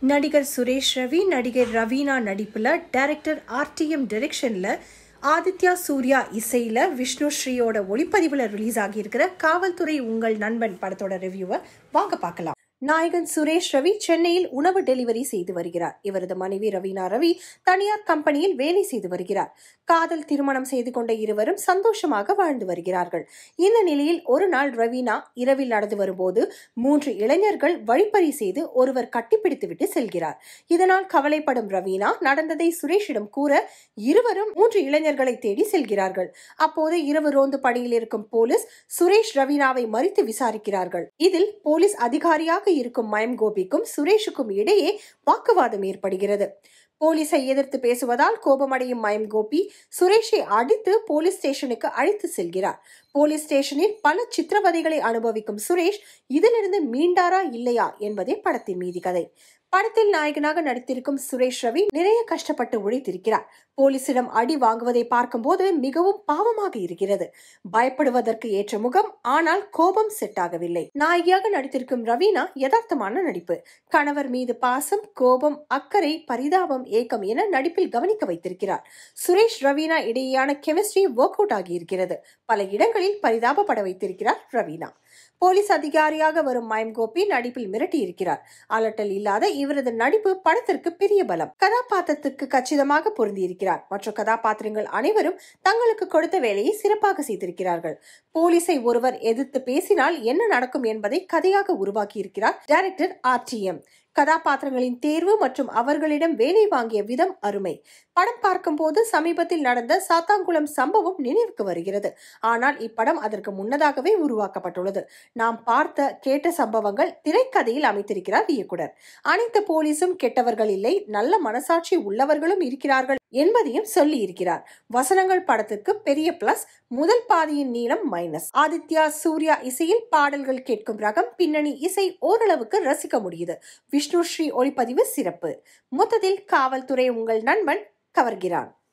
நடிகர் சுரேஷ் ரவி நடிகர் ரவீனா நடிப்புல டைரக்டர் ஆர்டிஎம் டைரக்ஷன்ல ஆதித்யா சூர்யா இசையில விஷ்ணு ஸ்ரீயோட ஒளிப்பதிவுல ரிலீஸ் ஆகியிருக்கிற காவல்துறை உங்கள் நண்பன் படத்தோட ரிவ்யூவை வாங்க பார்க்கலாம் நாயகன் சுரேஷ் ரவி சென்னையில் உணவு டெலிவரி செய்து வருகிறார் இவரது மனைவி ரவீனா ரவி தனியார் கம்பெனியில் வேலை செய்து வருகிறார் காதல் திருமணம் செய்து கொண்ட இருவரும் சந்தோஷமாக வாழ்ந்து வருகிறார்கள் இந்த நிலையில் ஒரு நாள் ரவீனா இரவில் நடந்து வரும்போது மூன்று இளைஞர்கள் வழிப்பறி செய்து ஒருவர் கட்டிப்பிடித்துவிட்டு செல்கிறார் இதனால் கவலைப்படும் ரவீனா நடந்ததை சுரேஷிடம் கூற இருவரும் மூன்று இளைஞர்களை தேடி செல்கிறார்கள் அப்போது இரவு ரோந்து பணியில் இருக்கும் போலீஸ் சுரேஷ் ரவீனாவை மறித்து விசாரிக்கிறார்கள் இதில் போலீஸ் அதிகாரியாக இருக்கும் மயம் கோபிக்கும் சுரேஷுக்கும் இடையே வாக்குவாதம் ஏற்படுகிறது போலீஸை எதிர்த்து பேசுவதால் கோபமடையும் மயம் கோபி சுரேஷை அடித்து போலீஸ் ஸ்டேஷனுக்கு அழைத்து செல்கிறார் போலீஸ் ஸ்டேஷனில் பல சித்திரவதைகளை அனுபவிக்கும் சுரேஷ் இதிலிருந்து மீண்டாரா இல்லையா என்பதே படத்தின் மீதி கதை படத்தில் நாயகனாக நடித்திருக்கும் சுரேஷ் ரவி நிறைய கஷ்டப்பட்டு உழைத்திருக்கிறார் போலீசிடம் அடி வாங்குவதை பார்க்கும்போது மிகவும் பாவமாக இருக்கிறது பயப்படுவதற்கு ஏற்ற முகம் ஆனால் கோபம் செட் ஆகவில்லை நாயகியாக நடித்திருக்கும் ரவீனா யதார்த்தமான நடிப்பு கணவர் மீது பாசம் கோபம் அக்கறை பரிதாபம் ஏக்கம் என நடிப்பில் கவனிக்க வைத்திருக்கிறார் சுரேஷ் ரவீனா இடையேயான கெமிஸ்ட்ரி ஒர்க் அவுட் ஆகியிருக்கிறது பல இடங்களில் பரிதாபப்பட வைத்திருக்கிறார் ரவீனா போலீஸ் அதிகாரியாக வரும் மயம் கோபி நடிப்பில் மிரட்டி இருக்கிறார் அலட்டல் இல்லாத இவரது நடிப்பு படத்திற்கு பெரிய பலம் கதாபாத்திரத்திற்கு கச்சிதமாக பொருந்தியிருக்கிறார் மற்ற கதாபாத்திரங்கள் அனைவரும் தங்களுக்கு கொடுத்த வேலையை சிறப்பாக செய்திருக்கிறார்கள் போலீஸை ஒருவர் எதிர்த்து பேசினால் என்ன நடக்கும் என்பதை கதையாக உருவாக்கியிருக்கிறார் டைரக்டர் ஆர் டி எம் கதாபாத்திரங்களின் தேர்வு மற்றும் அவர்களிடம் வேலை வாங்கிய விதம் அருமை படம் பார்க்கும்போது சமீபத்தில் நடந்த சாத்தாங்குளம் சம்பவம் நினைவுக்கு வருகிறது ஆனால் இப்படம் அதற்கு முன்னதாகவே உருவாக்கப்பட்டுள்ளது நாம் பார்த்த கேட்ட சம்பவங்கள் திரைக்கதையில் அமைத்திருக்கிறார் இயக்குனர் அனைத்து போலீசும் கெட்டவர்கள் இல்லை நல்ல மனசாட்சி உள்ளவர்களும் இருக்கிறார்கள் என்பதையும் சொல்லி இருக்கிறார் வசனங்கள் படத்திற்கு பெரிய பிளஸ் முதல் பாதியின் நீளம் மைனஸ் ஆதித்யா சூர்யா இசையில் பாடல்கள் கேட்கும் ரகம் பின்னணி இசை ஓரளவுக்கு ரசிக்க முடியுது விஷ்ணு ஸ்ரீ ஒளிப்பதிவு சிறப்பு மொத்தத்தில் காவல்துறை உங்கள் நண்பன் கவர்கிறான்